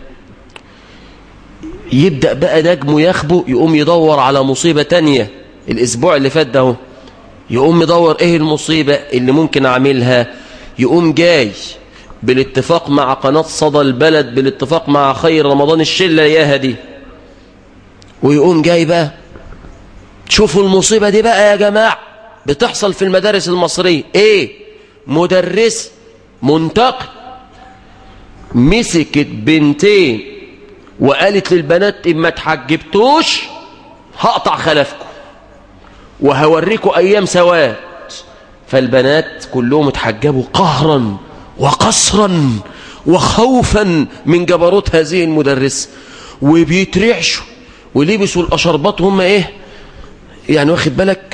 يبدأ بقى نجمه يخبو يقوم يدور على مصيبة تانية الأسبوع اللي فات ده يقوم يدور إيه المصيبة اللي ممكن أعملها يقوم جاي بالاتفاق مع قناة صدى البلد بالاتفاق مع خير رمضان الشلة ياها دي ويقوم جاي بقى شوفوا المصيبة دي بقى يا جماعة بتحصل في المدارس المصرية ايه مدرس منتقد مسكت بنتين وقالت للبنات إن ما اتحجبتوش هقطع خلفكم وهوريكم أيام سواد فالبنات كلهم اتحجبوا قهرا وقصرا وخوفا من جبروت هذه المدرسة وبيترعشوا ولبسوا الأشربات هم ايه يعني واخد بالك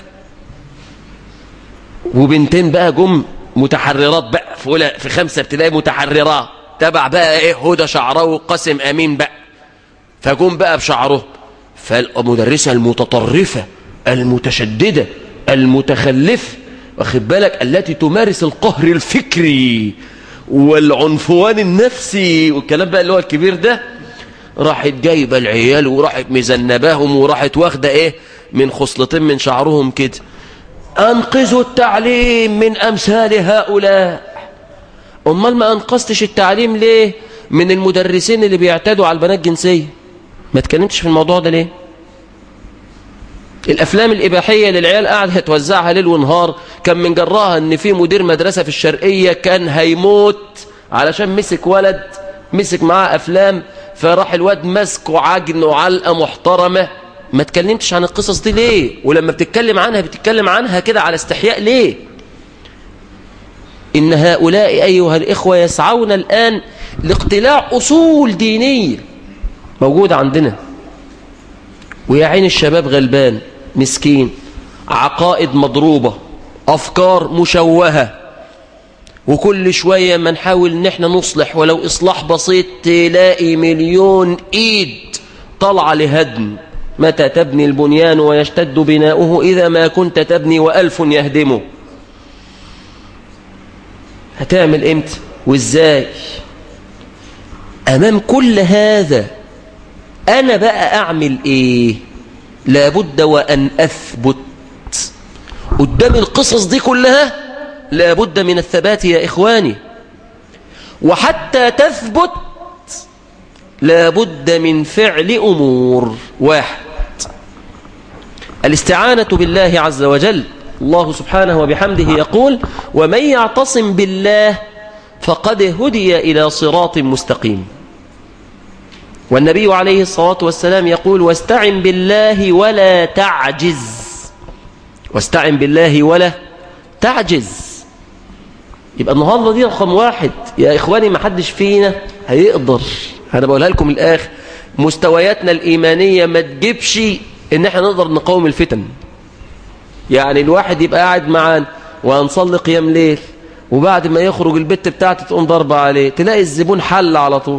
وبنتين بقى جم متحررات بقى في أولى في خمسة ابتدائي متحررات تبع بقى ايه هدى شعراوي قاسم امين بقى فجم بقى بشعره فالمدرسة المتطرفة المتشددة المتخلفة واخد بالك التي تمارس القهر الفكري والعنفوان النفسي والكلام بقى اللي هو الكبير ده راحت جايبه العيال وراحت مزنباهم وراحت واخده ايه من خصلتين من شعرهم كده انقذوا التعليم من امثال هؤلاء امال ما انقذتش التعليم ليه من المدرسين اللي بيعتدوا على البنات جنسيه ما اتكلمتش في الموضوع ده ليه الافلام الاباحيه اللي العيال قاعده توزعها ليل ونهار كان من جراها ان في مدير مدرسه في الشرقيه كان هيموت علشان مسك ولد مسك معاه افلام فراح الواد ماسكه عجن وعلقه محترمه ما اتكلمتش عن القصص دي ليه ولما بتتكلم عنها بتتكلم عنها كده على استحياء ليه إن هؤلاء أيها الإخوة يسعون الآن لاقتلاع أصول دينية موجودة عندنا ويا عين الشباب غلبان مسكين عقائد مضروبة أفكار مشوهة وكل شوية ما نحاول ان احنا نصلح ولو إصلاح بسيط تلاقي مليون إيد طلع لهدم متى تبني البنيان ويشتد بناؤه إذا ما كنت تبني وألف يهدمه هتعمل امتى وازاي امام كل هذا انا بقى اعمل ايه لابد وان اثبت قدام القصص دي كلها لابد من الثبات يا اخواني وحتى تثبت لابد من فعل امور واحد الاستعانه بالله عز وجل الله سبحانه وبحمده يقول ومن يعتصم بالله فقد هدي إلى صراط مستقيم والنبي عليه الصلاة والسلام يقول واستعن بالله ولا تعجز واستعن بالله ولا تعجز يبقى النهارده دي رقم واحد يا إخواني ما حدش فينا هيقدر أنا بقولها لكم الآخر مستوياتنا الإيمانية ما تجيبش إن احنا نقدر نقاوم الفتن يعني الواحد يبقى قاعد معانا وهنصلي قيام ليل وبعد ما يخرج البت بتاعته تقوم ضربة عليه تلاقي الزبون حل على طول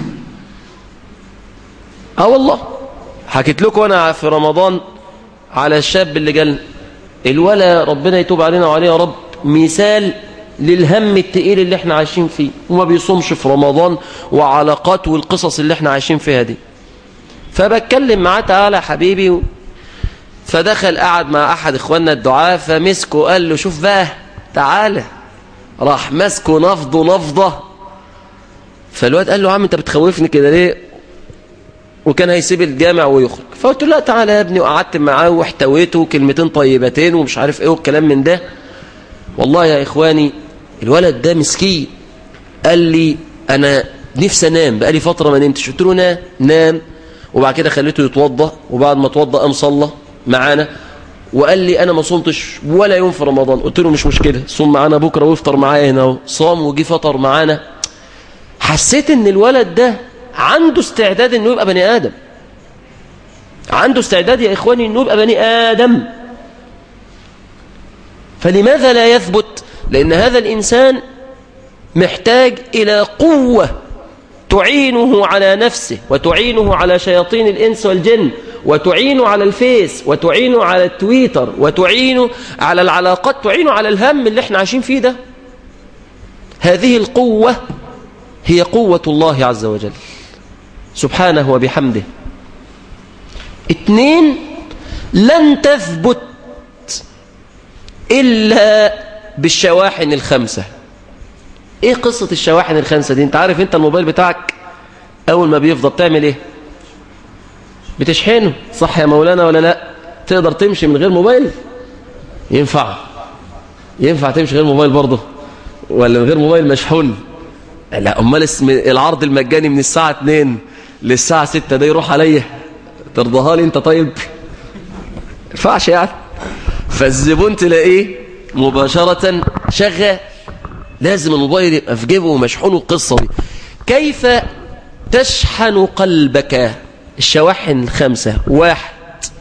اه والله حكيت لكم انا في رمضان على الشاب اللي قال الولا ربنا يتوب علينا وعليه يا رب مثال للهم التقيل اللي احنا عايشين فيه وما بيصومش في رمضان وعلاقات والقصص اللي احنا عايشين فيها دي فبتكلم معاه تعالى حبيبي و... فدخل قعد مع احد اخواننا الدعاء فمسكه قال له شوف بقى تعالى راح ماسكه نفضه نفضه فالواد قال له عم انت بتخوفني كده ليه وكان هيسيب الجامع ويخرج فقلت له لا تعالى يا ابني وقعدت معاه واحتويته كلمتين طيبتين ومش عارف ايه والكلام من ده والله يا اخواني الولد ده مسكين قال لي انا نفسي انام بقالي فتره ما نمتش قلت له نام نام وبعد كده خليته يتوضا وبعد ما اتوضا قام صلى معانا وقال لي انا ما صمتش ولا يوم في رمضان قلت له مش مشكله صوم معانا بكره وافطر معايا هنا اهو صام وجي فطر معانا حسيت ان الولد ده عنده استعداد انه يبقى بني ادم عنده استعداد يا اخواني انه يبقى بني ادم فلماذا لا يثبت لان هذا الانسان محتاج الى قوه تعينه على نفسه وتعينه على شياطين الإنس والجن وتعينه على الفيس وتعينه على التويتر وتعينه على العلاقات تعينه على الهم اللي احنا عايشين فيه ده هذه القوة هي قوة الله عز وجل سبحانه وبحمده اتنين لن تثبت إلا بالشواحن الخمسة ايه قصة الشواحن الخمسة دي انت عارف انت الموبايل بتاعك اول ما بيفضى بتعمل ايه بتشحنه صح يا مولانا ولا لا تقدر تمشي من غير موبايل ينفع ينفع تمشي غير موبايل برضه ولا من غير موبايل مشحون لا امال اسم العرض المجاني من الساعة 2 للساعة 6 ده يروح عليا ترضاها لي انت طيب ينفعش يعني فالزبون تلاقيه مباشرة شغال لازم الموبايل يبقى في جيبه ومشحون القصة دي كيف تشحن قلبك الشواحن الخمسة واحد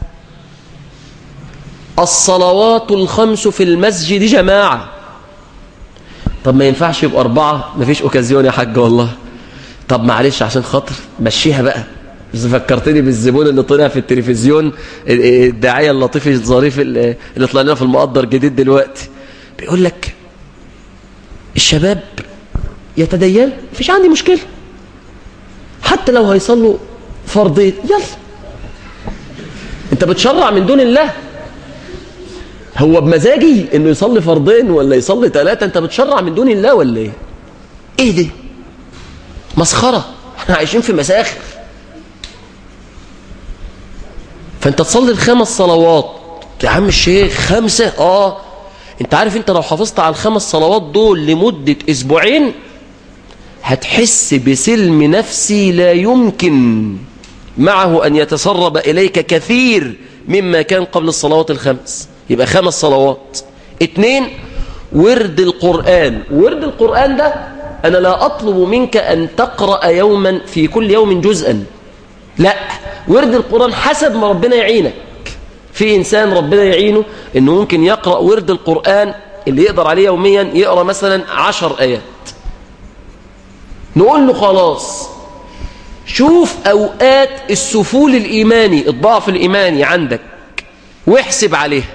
الصلوات الخمس في المسجد جماعة طب ما ينفعش يبقى أربعة مفيش أوكازيون يا حاج والله طب معلش عشان خاطر مشيها بقى بس فكرتني بالزبون اللي طلع في التلفزيون الداعية اللطيف الظريف اللي طلع لنا في المقدر جديد دلوقتي بيقول لك الشباب يتدين مفيش عندي مشكلة حتى لو هيصلوا فرضين يلا انت بتشرع من دون الله هو بمزاجي انه يصلي فرضين ولا يصلي ثلاثة انت بتشرع من دون الله ولا ايه ايه ده مسخرة احنا عايشين في مساخر فانت تصلي الخمس صلوات يا عم الشيخ خمسة اه انت عارف انت لو حافظت على الخمس صلوات دول لمدة اسبوعين هتحس بسلم نفسي لا يمكن معه ان يتسرب اليك كثير مما كان قبل الصلوات الخمس يبقى خمس صلوات اتنين ورد القرآن ورد القرآن ده انا لا اطلب منك ان تقرأ يوما في كل يوم جزءا لا ورد القرآن حسب ما ربنا يعينك في إنسان ربنا يعينه إنه ممكن يقرأ ورد القرآن اللي يقدر عليه يوميا يقرأ مثلا عشر آيات نقول له خلاص شوف أوقات السفول الإيماني الضعف الإيماني عندك واحسب عليها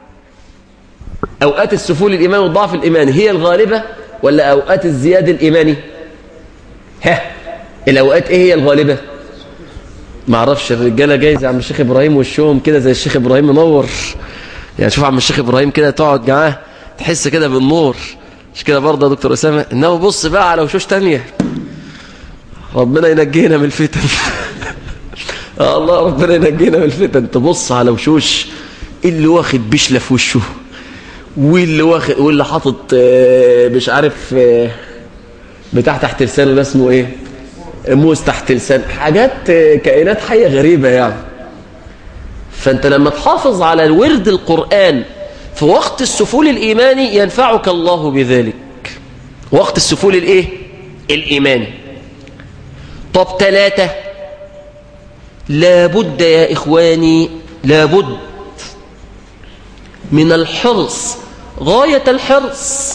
أوقات السفول الإيماني والضعف الإيماني هي الغالبة ولا أوقات الزياد الإيماني ها الأوقات إيه هي الغالبة ما اعرفش الرجاله جايز يا عم الشيخ ابراهيم وشهم كده زي الشيخ ابراهيم منور يعني شوف عم الشيخ ابراهيم كده تقعد معاه تحس كده بالنور مش كده برضه يا دكتور اسامه انما بص بقى على وشوش تانية ربنا ينجينا من الفتن آه الله ربنا ينجينا من الفتن تبص على وشوش اللي واخد بشله في وشه واللي واخد واللي حاطط آه، مش عارف آه، بتاع تحت لسانه ده اسمه ايه موز تحت لسان حاجات آه، كائنات حيه غريبه يعني فانت لما تحافظ على الورد القران في وقت السفول الايماني ينفعك الله بذلك وقت السفول الايه الايماني طب ثلاثة لابد يا إخواني لابد من الحرص غاية الحرص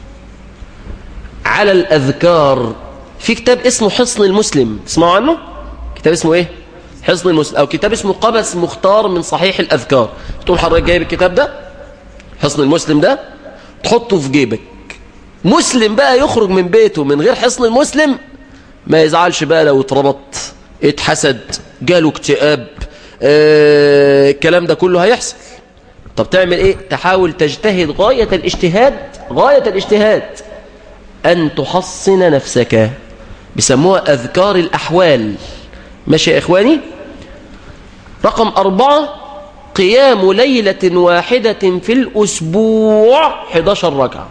على الأذكار في كتاب اسمه حصن المسلم تسمعوا عنه؟ كتاب اسمه ايه؟ حصن المسلم أو كتاب اسمه قبس مختار من صحيح الأذكار تقوم حضرتك جايب الكتاب ده حصن المسلم ده تحطه في جيبك مسلم بقى يخرج من بيته من غير حصن المسلم ما يزعلش بقى لو اتربط اتحسد جاله اكتئاب آه، الكلام ده كله هيحصل طب تعمل ايه تحاول تجتهد غاية الاجتهاد غاية الاجتهاد أن تحصن نفسك بيسموها أذكار الأحوال ماشي يا إخواني رقم أربعة قيام ليلة واحدة في الأسبوع 11 ركعة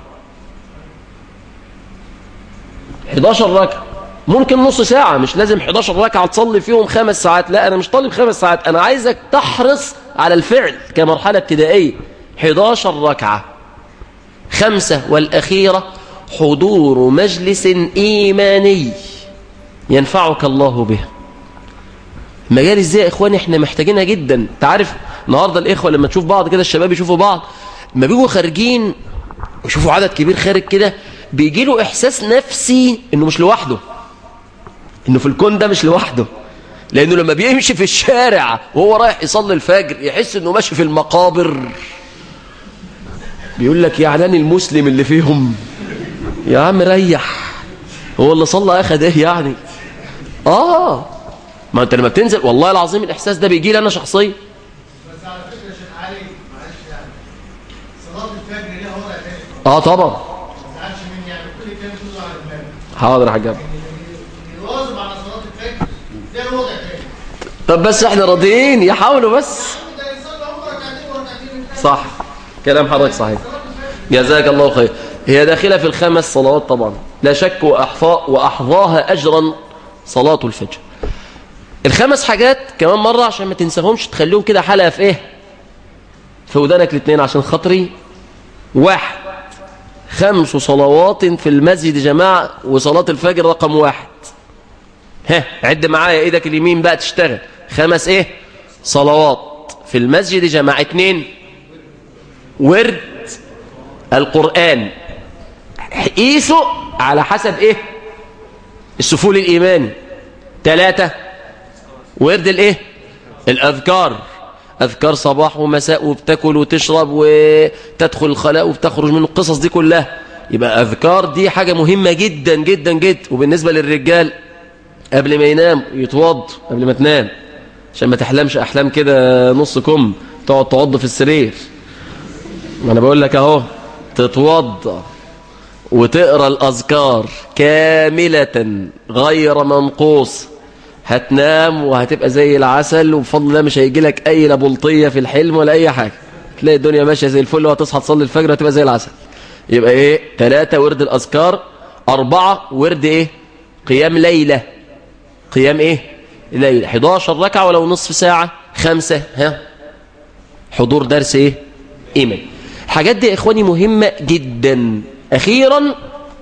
11 ركعة ممكن نص ساعة مش لازم 11 ركعة تصلي فيهم خمس ساعات لا أنا مش طالب خمس ساعات أنا عايزك تحرص على الفعل كمرحلة ابتدائية 11 ركعة خمسة والأخيرة حضور مجلس إيماني ينفعك الله به مجالس دي يا إخواني إحنا محتاجينها جدا تعرف النهاردة الإخوة لما تشوف بعض كده الشباب يشوفوا بعض لما بيجوا خارجين ويشوفوا عدد كبير خارج كده بيجي له إحساس نفسي إنه مش لوحده إنه في الكون ده مش لوحده لأنه لما بيمشي في الشارع وهو رايح يصلي الفجر يحس إنه ماشي في المقابر بيقول لك يا علان المسلم اللي فيهم يا عم ريح هو اللي صلى أخد إيه يعني آه ما أنت لما بتنزل والله العظيم الإحساس ده بيجي لي أنا شخصيا بس على فكره يا شيخ علي معلش يعني صلاه الفجر ليها وضع تاني آه طبعا ما تزعلش مني يعني كل كلام كله على دماغي حاضر يا حاج عبد. اللي يواظب على صلاه الفجر ليها وضع تاني طب بس احنا راضيين يحاولوا بس ده يصلي هم ركعتين وركعتين من صح كلام حضرتك صحيح جزاك الله خير هي داخلة في الخمس صلوات طبعا لا شك وأحفاء وأحظاها أجرا صلاة الفجر الخمس حاجات كمان مرة عشان ما تنساهمش تخليهم كده حلقة في ايه في ودانك الاثنين عشان خاطري واحد خمس صلوات في المسجد جماعة وصلاة الفجر رقم واحد ها عد معايا ايدك اليمين بقى تشتغل خمس ايه صلوات في المسجد جماعة اتنين ورد القرآن قيسوا على حسب ايه السفول الايماني ثلاثة ورد الايه الاذكار اذكار صباح ومساء وبتاكل وتشرب وتدخل الخلاء وبتخرج من القصص دي كلها يبقى اذكار دي حاجة مهمة جدا جدا جدا وبالنسبة للرجال قبل ما ينام يتوض قبل ما تنام عشان ما تحلمش احلام كده نص كم تقعد تعض في السرير ما انا بقول لك اهو تتوضا وتقرا الاذكار كامله غير منقوص هتنام وهتبقى زي العسل وبفضل الله مش هيجي لك اي لا بلطيه في الحلم ولا اي حاجه تلاقي الدنيا ماشيه زي الفل وهتصحى تصلي الفجر وهتبقى زي العسل يبقى ايه ثلاثة ورد الاذكار أربعة ورد ايه قيام ليلة قيام ايه ليلة 11 ركعة ولو نصف ساعة خمسة ها حضور درس ايه ايمان الحاجات دي يا اخواني مهمة جدا اخيرا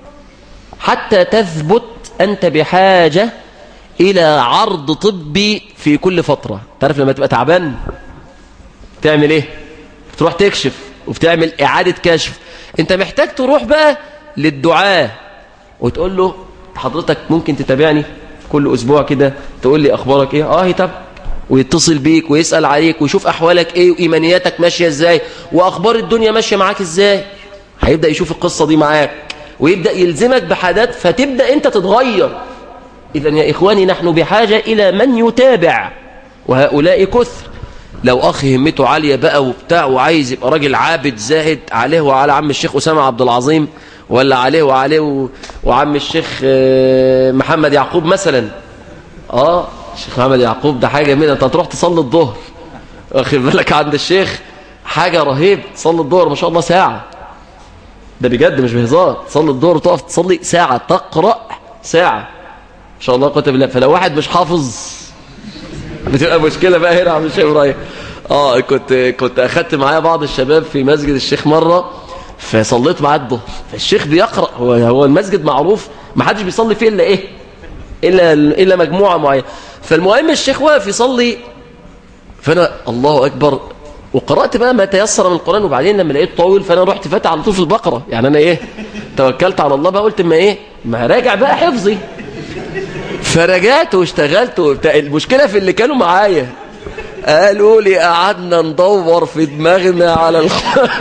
حتى تثبت انت بحاجة الى عرض طبي في كل فترة تعرف لما تبقى تعبان تعمل ايه تروح تكشف وبتعمل اعادة كشف انت محتاج تروح بقى للدعاء وتقول له حضرتك ممكن تتابعني كل اسبوع كده تقول لي اخبارك ايه اه يتابعك ويتصل بيك ويسأل عليك ويشوف أحوالك إيه وإيمانياتك ماشية إزاي وأخبار الدنيا ماشية معاك إزاي هيبدأ يشوف القصة دي معاك ويبدأ يلزمك بحاجات فتبدأ أنت تتغير إذا يا إخواني نحن بحاجة إلى من يتابع وهؤلاء كثر لو أخ همته عالية بقى وبتاع وعايز يبقى راجل عابد زاهد عليه وعلى عم الشيخ أسامة عبد العظيم ولا عليه وعليه و... وعم الشيخ آه، محمد يعقوب مثلا اه الشيخ محمد يعقوب ده حاجه جميله انت هتروح تصلي الظهر واخد بالك عند الشيخ حاجه رهيب تصلي الظهر ما شاء الله ساعه ده بجد مش بهزار تصلي الظهر تقف تصلي ساعة تقرأ ساعة ان شاء الله قوة بالله فلو واحد مش حافظ بتبقى مشكلة بقى هنا يا عم الشيخ ابراهيم اه كنت كنت اخدت معايا بعض الشباب في مسجد الشيخ مرة فصليت معاه الظهر فالشيخ بيقرأ هو هو المسجد معروف ما حدش بيصلي فيه الا ايه الا الا مجموعة معينة فالمهم الشيخ واقف يصلي فانا الله اكبر وقرأت بقى ما تيسر من القرآن وبعدين لما لقيت طويل فانا رحت فاتح على طول في البقرة يعني انا ايه توكلت على الله بقى قلت ما ايه ما راجع بقى حفظي فرجعت واشتغلت وبتاع المشكلة في اللي كانوا معايا قالوا لي قعدنا ندور في دماغنا على ال...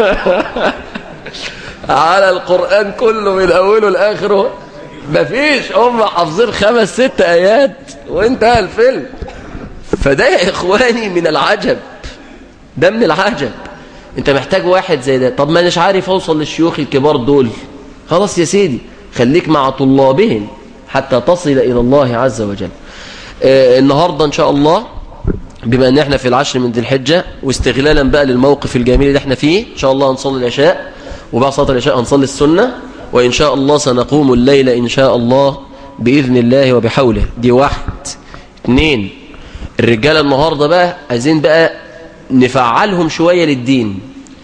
على القرآن كله من أوله لآخره مفيش هم حافظين خمس ست آيات وانتهى الفيلم فده يا إخواني من العجب ده من العجب انت محتاج واحد زي ده طب ما مش عارف اوصل للشيوخ الكبار دول خلاص يا سيدي خليك مع طلابهم حتى تصل إلى الله عز وجل آه النهاردة إن شاء الله بما أن احنا في العشر من ذي الحجة واستغلالا بقى للموقف الجميل اللي احنا فيه إن شاء الله هنصلي العشاء وبعد صلاة العشاء هنصلي السنة وإن شاء الله سنقوم الليلة إن شاء الله بإذن الله وبحوله دي واحد اثنين الرجالة النهاردة بقى عايزين بقى نفعلهم شوية للدين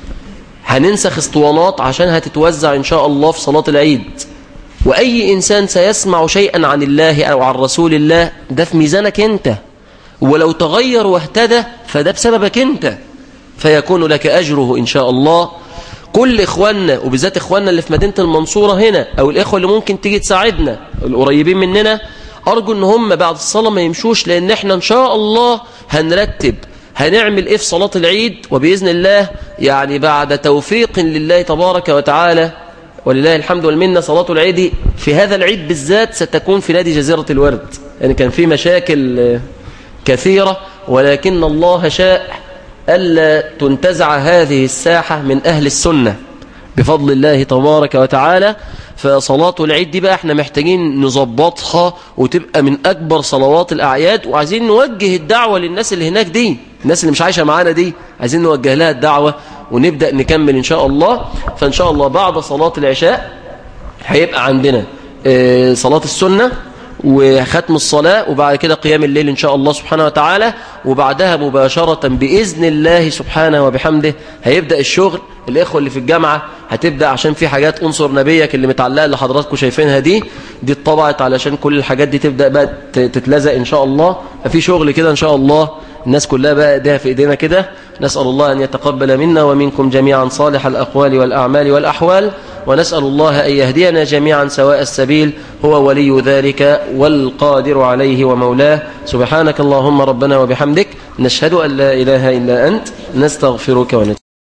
هننسخ اسطوانات عشان هتتوزع إن شاء الله في صلاة العيد وأي إنسان سيسمع شيئا عن الله أو عن رسول الله ده في ميزانك أنت ولو تغير واهتدى فده بسببك أنت فيكون لك أجره إن شاء الله كل إخواننا وبالذات إخواننا اللي في مدينة المنصورة هنا أو الإخوة اللي ممكن تيجي تساعدنا القريبين مننا أرجو أن هم بعد الصلاة ما يمشوش لأن احنا إن شاء الله هنرتب هنعمل إيه في صلاة العيد وبإذن الله يعني بعد توفيق لله تبارك وتعالى ولله الحمد والمنة صلاة العيد في هذا العيد بالذات ستكون في نادي جزيرة الورد يعني كان في مشاكل كثيرة ولكن الله شاء ألا تنتزع هذه الساحة من أهل السنة بفضل الله تبارك وتعالى فصلاة العيد دي بقى احنا محتاجين نظبطها وتبقى من أكبر صلوات الأعياد وعايزين نوجه الدعوة للناس اللي هناك دي الناس اللي مش عايشة معانا دي عايزين نوجه لها الدعوة ونبدأ نكمل إن شاء الله فإن شاء الله بعد صلاة العشاء هيبقى عندنا صلاة السنة وختم الصلاة وبعد كده قيام الليل إن شاء الله سبحانه وتعالى وبعدها مباشرة بإذن الله سبحانه وبحمده هيبدأ الشغل الإخوة اللي في الجامعة هتبدأ عشان في حاجات أنصر نبيك اللي متعلقة اللي حضراتكم شايفينها دي دي اتطبعت علشان كل الحاجات دي تبدأ بقى تتلزق إن شاء الله ففي شغل كده إن شاء الله الناس كلها بقى ايديها في ايدينا كده نسأل الله أن يتقبل منا ومنكم جميعا صالح الأقوال والأعمال والأحوال ونسأل الله أن يهدينا جميعا سواء السبيل هو ولي ذلك والقادر عليه ومولاه سبحانك اللهم ربنا وبحمدك نشهد أن لا إله إلا أنت نستغفرك ونتوب